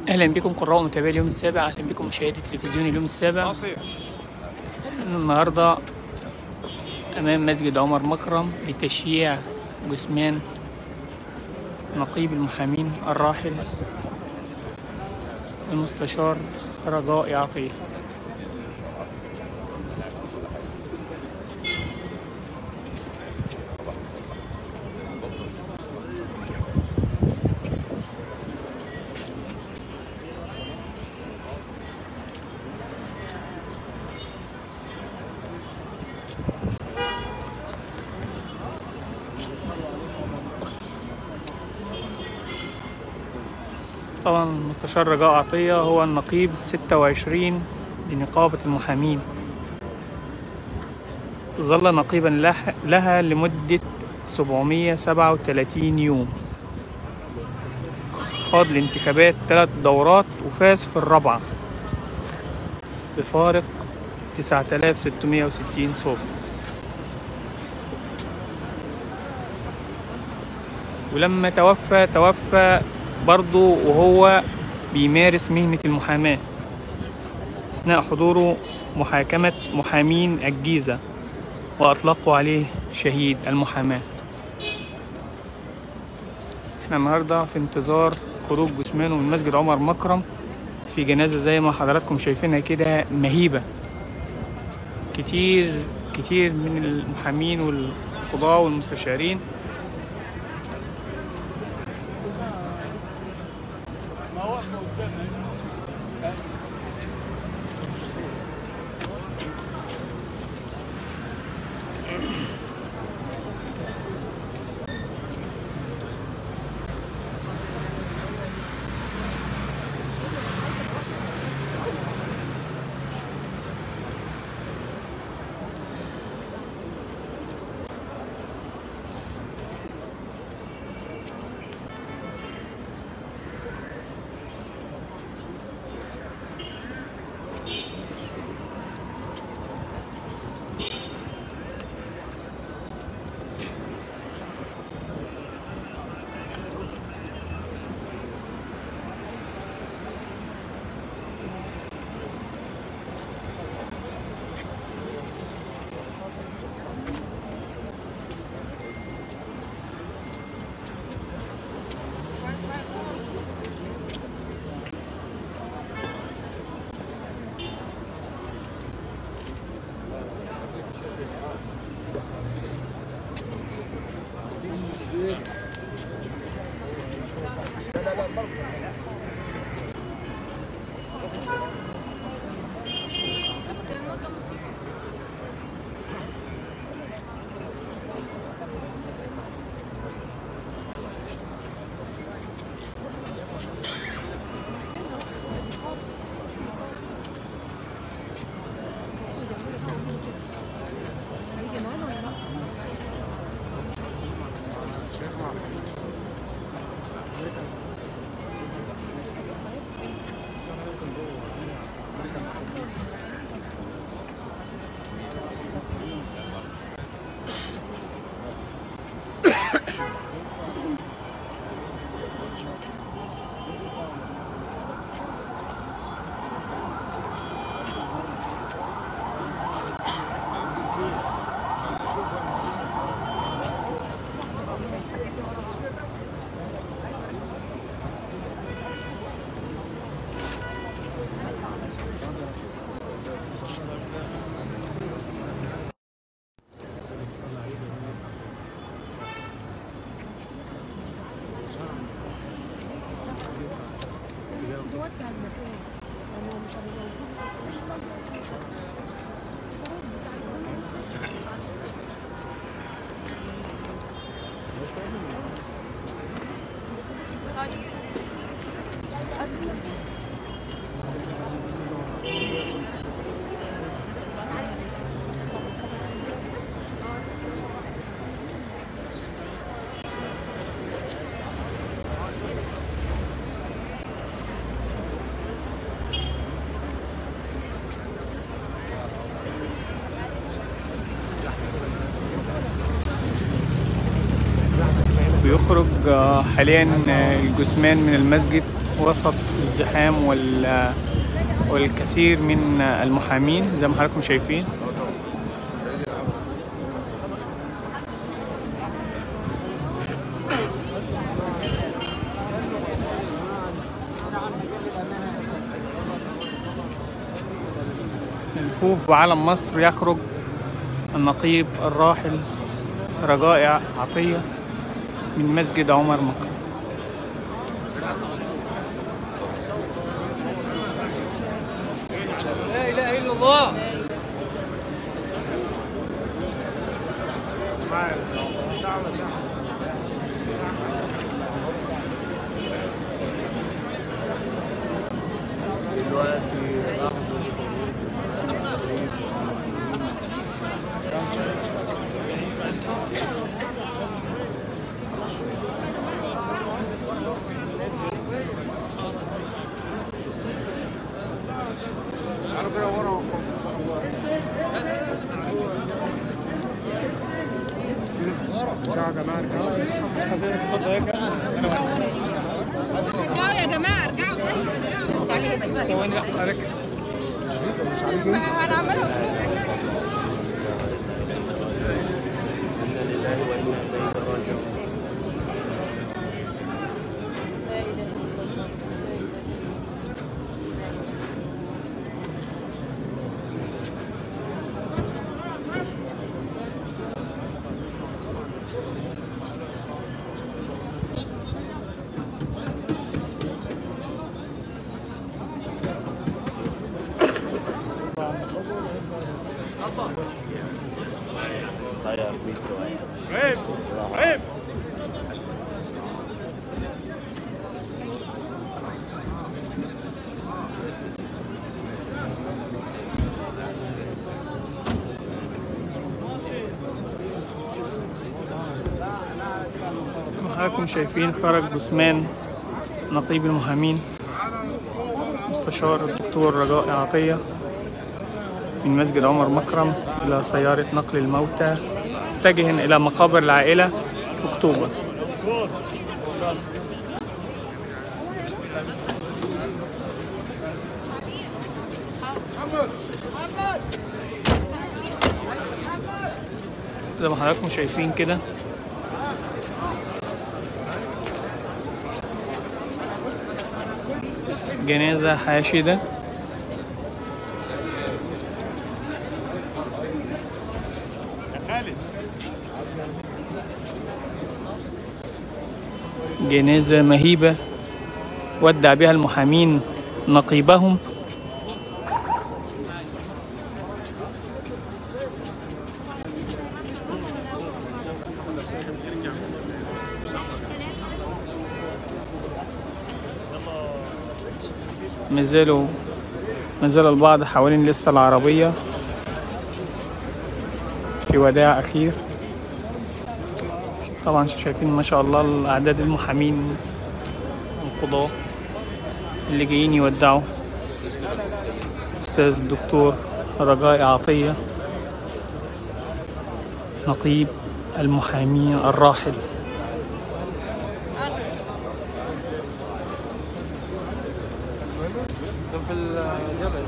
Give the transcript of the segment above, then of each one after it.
اهلا بكم قراء ومتابعي اليوم السابع اهلا بكم مشاهدي تلفزيون اليوم السابع النهارده امام مسجد عمر مكرم لتشييع جثمان نقيب المحامين الراحل المستشار رجاء عطيه طبعا المستشار رجاء عطية هو النقيب الستة وعشرين لنقابة المحامين ظل نقيبا لح- لها لمدة 737 يوم خاض الانتخابات ثلاث دورات وفاز في الرابعة بفارق 9660 صوت ولما توفى توفى برضه وهو بيمارس مهنة المحاماة أثناء حضوره محاكمة محامين الجيزة وأطلقوا عليه شهيد المحاماة احنا النهاردة في انتظار خروج جثمانه من مسجد عمر مكرم في جنازة زي ما حضراتكم شايفينها كده مهيبة كتير كتير من المحامين والقضاة والمستشارين بيخرج آه، حاليا آه، الجثمان من المسجد وسط الزحام وال والكثير من المحامين زي ما حضراتكم شايفين الفوف بعلم مصر يخرج النقيب الراحل رجاء عطية من مسجد عمر مكة لا اله الا الله ارجعوا يا جماعه ارجعوا طيب ارجعوا ثواني لا حضرتك انا عماله غير مترو عيب عيب حضراتكم شايفين خرج جثمان نقيب المحامين مستشار الدكتور رجاء عطية من مسجد عمر مكرم إلى سيارة نقل الموتى متجها إلى مقابر العائلة في أكتوبر زي ما حضراتكم شايفين كده جنازة حاشدة جنازة مهيبة ودع بها المحامين نقيبهم ما زالوا ما زال البعض حوالين لسه العربية في وداع أخير طبعا شايفين ما شاء الله أعداد المحامين والقضاة اللي جايين يودعوا أستاذ الدكتور رجاء عطية نقيب المحامين الراحل في الجبل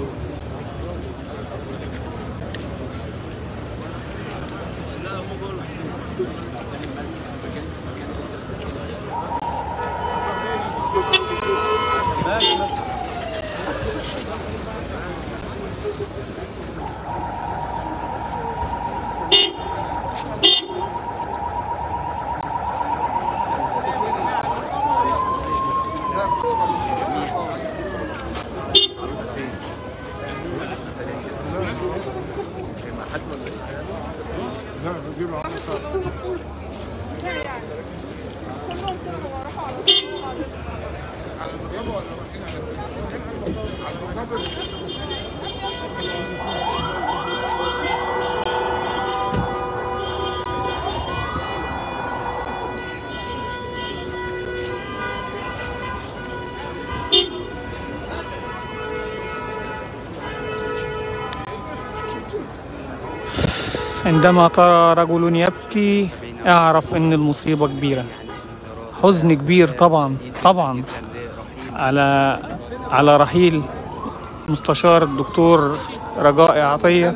عندما ترى رجل يبكي اعرف ان المصيبة كبيرة حزن كبير طبعا طبعا على على رحيل مستشار الدكتور رجاء عطية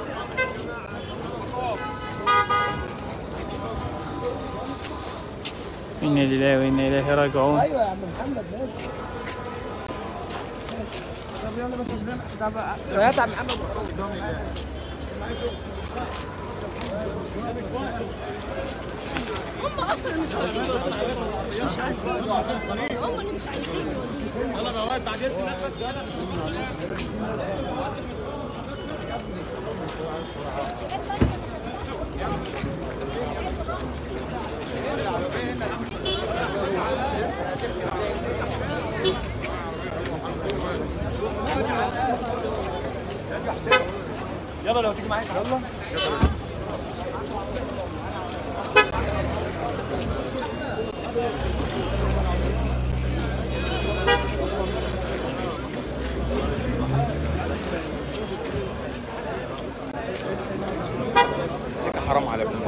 إنا لله وإنا إليه راجعون ايوه يا عم محمد ماشي طب يلا بس عشان طب هات يا عم محمد هم اصلا مش عارفين مش عارفين هم اللي مش عارفين حرام على ابن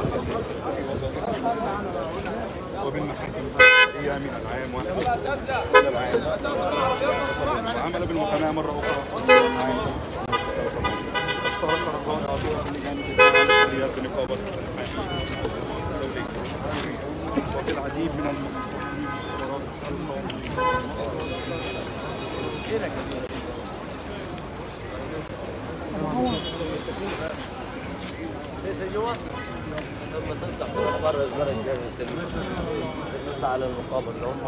وبالمحاكم ايام العام واحد العام وعمل بالمحاماه مره اخرى عام اشترك رقائع عطيه في لجان الدفاع عن الحريات بنقابه الدوليه وفي العديد من المقررين والقرارات لما تفتح بره المره الجايه يستلم نطلع على المقابر اللي هم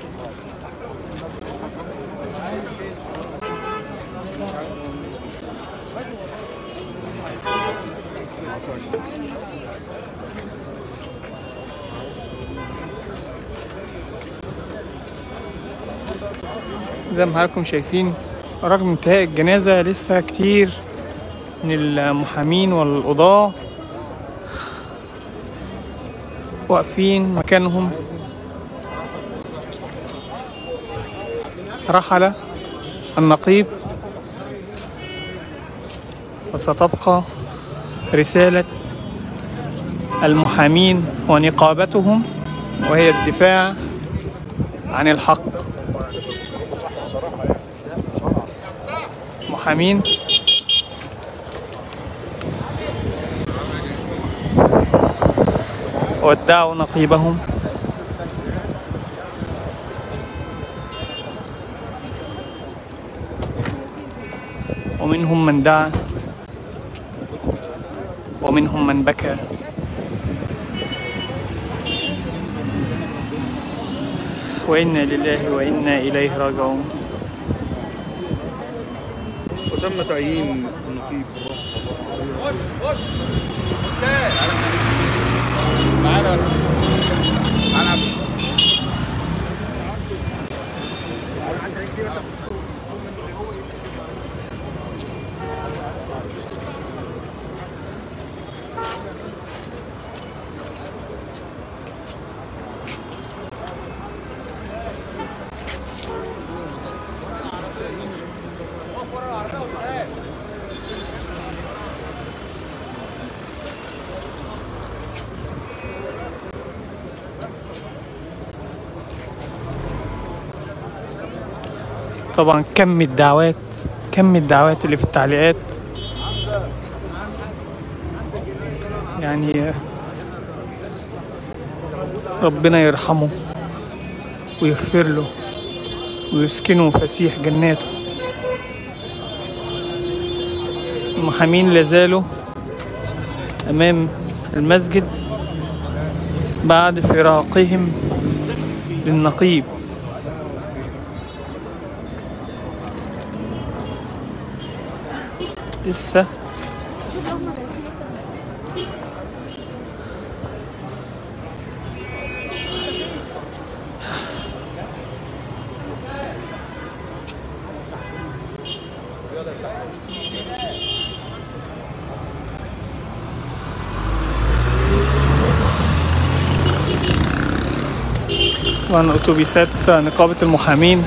زي ما حضراتكم شايفين رغم انتهاء الجنازة لسه كتير من المحامين والقضاة واقفين مكانهم رحل النقيب وستبقى رسالة المحامين ونقابتهم وهي الدفاع عن الحق محامين ودعوا نقيبهم ومنهم من دعا ومنهم من بكى وإنا لله وإنا إليه راجعون وتم تعيين النقيب طبعا كم الدعوات كم الدعوات اللي في التعليقات يعني ربنا يرحمه ويغفر له ويسكنه فسيح جناته المحامين لازالوا أمام المسجد بعد فراقهم للنقيب لسه طبعا أتوبيسات نقابة المحامين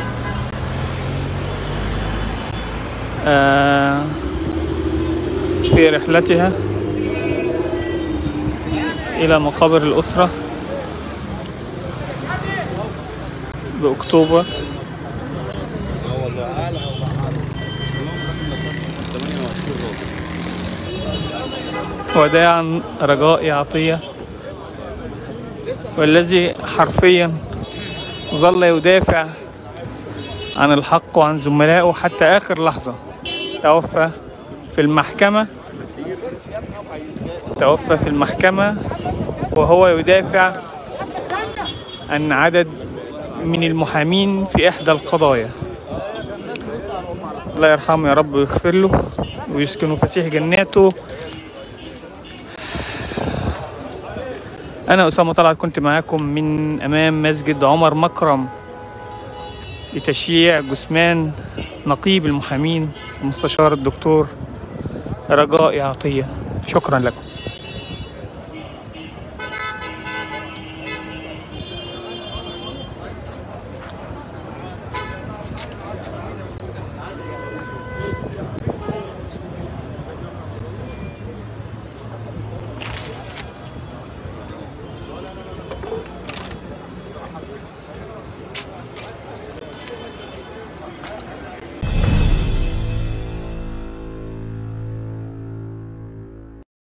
آه في رحلتها إلى مقابر الأسرة بأكتوبر وداعا رجاء عطية والذي حرفيا ظل يدافع عن الحق وعن زملائه حتى آخر لحظة توفى في المحكمة توفى في المحكمة وهو يدافع عن عدد من المحامين في إحدى القضايا الله يرحمه يا رب ويغفر له ويسكنه فسيح جناته أنا أسامة طلعت كنت معاكم من أمام مسجد عمر مكرم لتشييع جثمان نقيب المحامين المستشار الدكتور رجاء عطية شكرا لكم